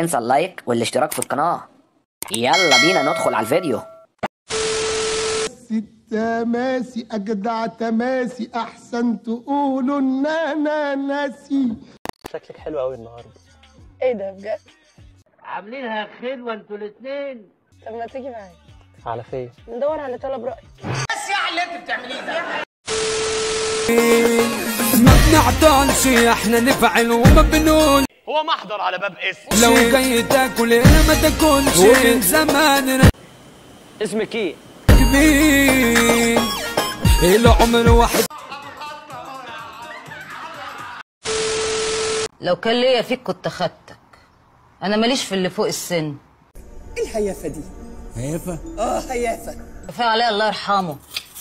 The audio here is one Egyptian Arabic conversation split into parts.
تنسى اللايك والاشتراك في القناة يلا بينا ندخل على الفيديو تماسي اجدع تماسي احسن تقولوا ان انا ناسي شكلك حلو قوي النهارده ايه ده بجد عاملينها خلوة انتوا الاتنين طب ما تيجي معايا على فين ندور على طلب رأي ما بنعطلش احنا نفعل وما بنقول هو محضر على باب اسم لو جاي تاكل هنا ما تاكلش من زمان اسمك ايه راكبين العمر واحد لو كان ليا فيك كنت خدتك انا ماليش في اللي فوق السن الهيافة دي هيفا اه هيافة كفايه عليا الله يرحمه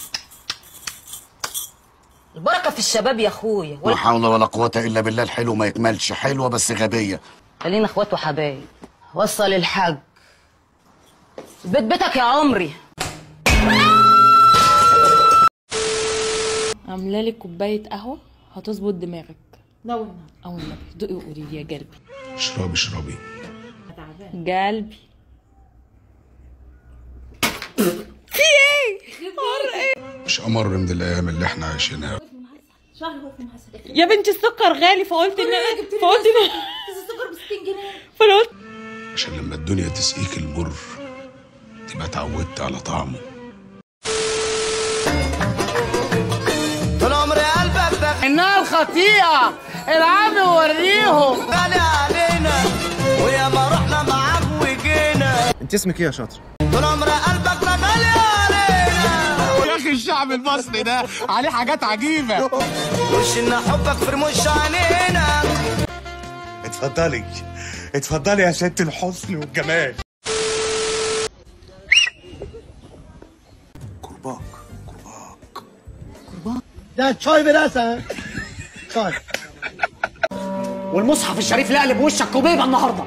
البركه في الشباب يا اخويا لا حول ولا قوة إلا بالله الحلو ما يكملش حلوة بس غبية خلينا اخوات وحبايب وصل الحاج بيت بيتك يا عمري عامله لك كوبايه قهوه هتظبط دماغك لا والله او النبي دوقي وقولي لي يا قلبي اشربي اشربي قلبي مش امر من الايام اللي احنا عايشينها يا بنتي السكر غالي فقلت ان انا فقلت ان السكر ب 60 جنيه فقلت عشان لما الدنيا تسقيك المر تبقى اتعودت على طعمه انها الخطيئة العب وريهم غالي علينا ويا ما رحنا معاك وجينا انت اسمك ايه يا شاطر طول عمر قلبك ما غالي علينا يا اخي الشعب المصري ده عليه حاجات عجيبة وش ان حبك في رموش عينينا اتفضلي اتفضلي يا ست الحسن والجمال كرباك كرباك ده شاي براسة شاي والمصحف الشريف لا قلب وشك كوبيبة النهاردة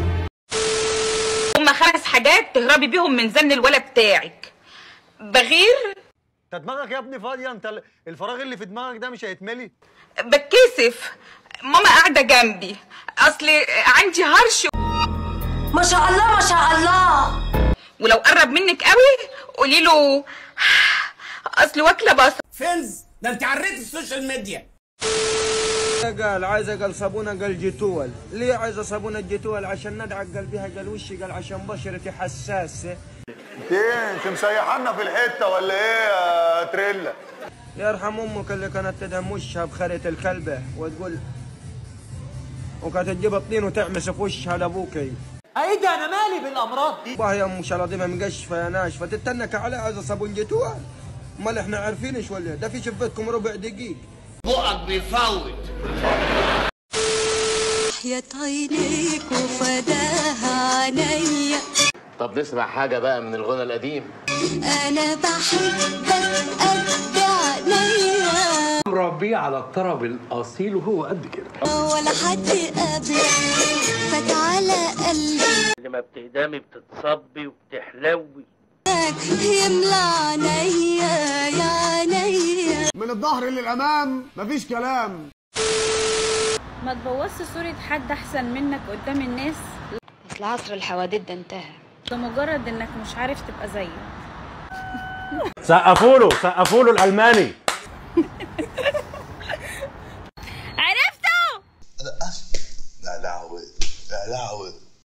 هما خمس حاجات تهربي بيهم من زن الولد بتاعك بغير انت دماغك يا ابني فاضيه انت الفراغ اللي في دماغك ده مش هيتملي بتكسف ماما قاعدة جنبي أصل عندي هرش ما شاء الله ما شاء الله ولو قرب منك قوي قولي له أصل واكلة بصل فيلز ده انت عريت السوشيال ميديا قال عايزة قال صابونة قال جيتول ليه عايزة صابونة جيتول عشان ندعك قال بيها قال وشي قال عشان بشرتي حساسة ايه انت مسيحنا في الحته ولا ايه يا تريلا يرحم امك اللي كانت تدهم وشها بخرة الكلبة وتقول وكانت تجيب الطين وتعمس في وشها لابوكي ايه ده انا مالي بالامراض دي والله يا ام شلاطيمة مقشفة يا ناشفة تتنك عليها عايزة صابون جيتول امال احنا عارفينش ولا ده في شفتكم ربع دقيق بقك بيفوت يا عينيك وفداها عينيا طب نسمع حاجة بقى من الغنى القديم انا بحبك قد عينيا مربيه على الطرب الأصيل وهو قد كده ولا حد قبلك فتعالى قلبي لما بتهدمي بتتصبي وبتحلوي يملى عينيا يا عينيا من الظهر للامام مفيش كلام ما تبوظش صوره حد احسن منك قدام الناس اصل عصر الحوادث ده انتهى لمجرد انك مش عارف تبقى زيه سقفوا له سقفوا له الالماني عرفته لا لهوي لا لهوي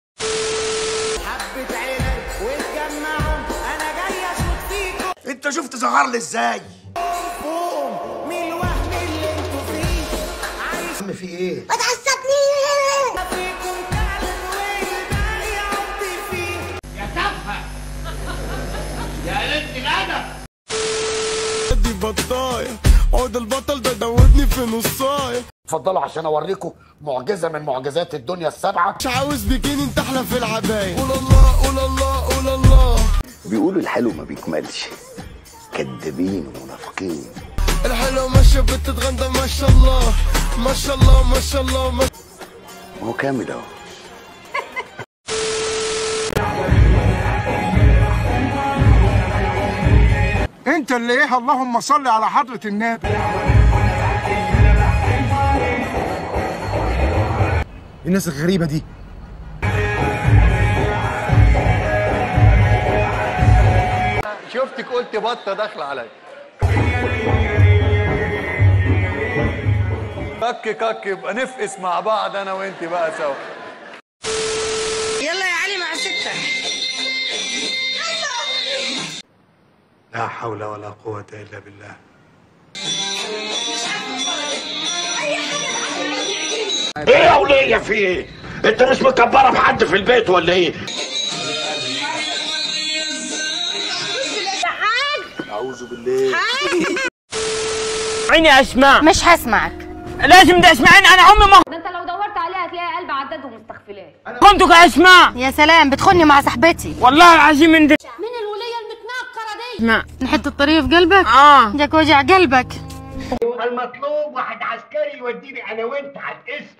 حبة عينك واتجمعوا انا جاي اشوط فيكم انت شفت ظهر لي ازاي قوم من الوهم اللي انتوا فيه عايز عم في ايه ما تعصبنيش فيكم تعلن والباقي يعطي فيه يا تافهة يا قلة الأدب دي بطايه عود البطل ده دوتني في نصايه اتفضلوا عشان أوريكم معجزة من معجزات الدنيا السبعة مش عاوز بيكيني انت احلى في العباية قول الله قول الله قول الله بيقولوا الحلو ما بيكملش كدابين ومنافقين الحلوة ماشية بتتغنى ما شاء الله ما شاء الله ما شاء الله ما هو كامل اهو انت اللي ايه اللهم صل على حضرة النبي الناس الغريبة دي شفتك قلت بطه داخله عليا كك كك يبقى نفقس مع بعض انا وانت بقى سوا يلا يا علي مع ستة لا حول ولا قوة إلا بالله ايه يا ولية في ايه؟ انت مش مكبرة بحد في البيت ولا ايه؟ أعوذ بالله عيني اسمع مش هسمعك لازم تسمعين انا عمري ما ده انت لو دورت عليها هتلاقي قلب عداد ومستغفلاه كنت اسمع يا سلام بتخوني مع صاحبتي والله العظيم انت من الولية المتنكرة دي اسمع نحط الطريق في قلبك اه جاك وجع قلبك المطلوب واحد عسكري يوديني انا وانت على الاسم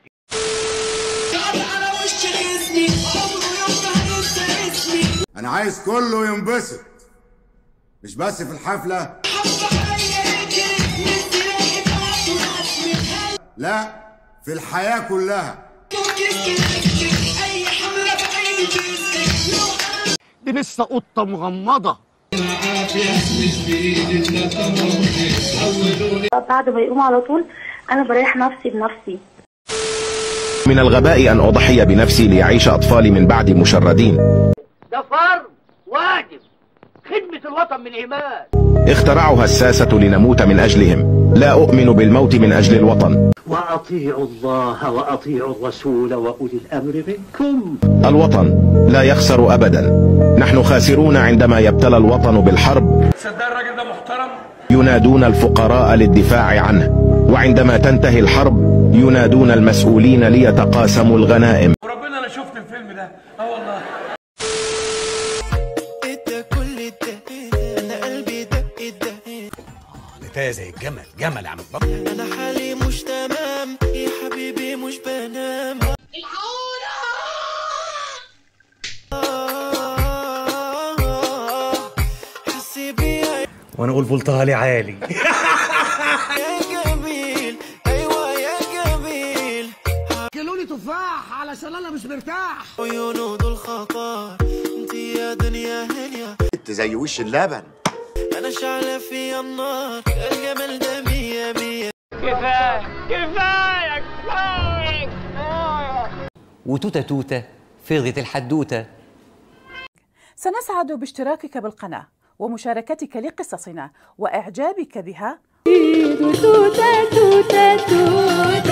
انا عايز كله ينبسط مش بس في الحفلة لا في الحياة كلها دي لسه قطة مغمضة بعد ما يقوم على طول انا بريح نفسي بنفسي من الغباء أن أضحي بنفسي ليعيش أطفالي من بعدي مشردين ده فرض واجب خدمة الوطن من إيمان اخترعها الساسة لنموت من أجلهم لا أؤمن بالموت من أجل الوطن وأطيعوا الله وأطيعوا الرسول وأولي الأمر منكم الوطن لا يخسر أبدا نحن خاسرون عندما يبتلى الوطن بالحرب صدق الراجل ده محترم ينادون الفقراء للدفاع عنه وعندما تنتهي الحرب ينادون المسؤولين ليتقاسموا الغنائم وربنا انا شفت الفيلم ده اه والله نتاية زي الجمل جمل يا عم بابا انا حالي مش تمام يا حبيبي مش بنام حسي بيها وانا اقول فولتها لي عالي يا جميل ايوه يا جميل كلوني تفاح علشان انا مش مرتاح عيونه دول خطر انت يا دنيا هنيا انت زي وش اللبن انا شعلة في النار الجمال ده مية مية كفايه كفايه كفايه وتوتة توتة فرغت الحدوتة سنسعد باشتراكك بالقناة ومشاركتك لقصصنا وإعجابك بها توتة توتة توتة